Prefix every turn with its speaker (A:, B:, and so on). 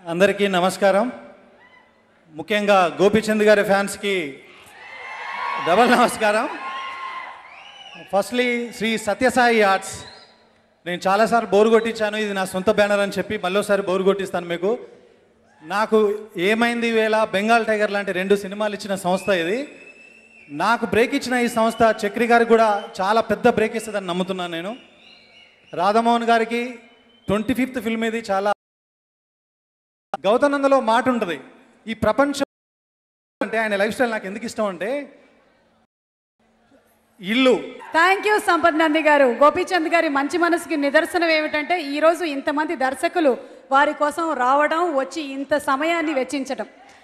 A: అందరికీ నమస్కారం ముఖ్యంగా గోపీచంద్ గారి ఫ్యాన్స్కి డబల్ నమస్కారం ఫస్ట్లీ శ్రీ సత్యసాయి ఆర్ట్స్ నేను చాలాసార్లు బోరు కొట్టించాను ఇది నా సొంత బ్యానర్ అని చెప్పి మళ్ళీసారి బోరు కొట్టిస్తాను మీకు నాకు ఏమైంది వేళ బెంగాల్ టైగర్ లాంటి రెండు సినిమాలు ఇచ్చిన సంస్థ ఇది నాకు బ్రేక్ ఇచ్చిన ఈ సంస్థ చక్రి గారికి కూడా చాలా పెద్ద బ్రేక్ ఇస్తుందని నమ్ముతున్నాను నేను రాధామోహన్ గారికి ట్వంటీ ఫిఫ్త్ ఫిల్మ్ ఇది చాలా గౌతనందలో మాట ఉంటుంది ఈ ప్రపంచం అంటే ఆయన లైఫ్ స్టైల్ నాకు ఎందుకు ఇష్టం అంటే ఇల్లు
B: థ్యాంక్ యూ సంపత్ నంది గారు గోపీచంద్ గారి మంచి మనసుకి నిదర్శనం ఏమిటంటే ఈరోజు ఇంతమంది దర్శకులు వారి కోసం రావడం వచ్చి ఇంత సమయాన్ని వెచ్చించడం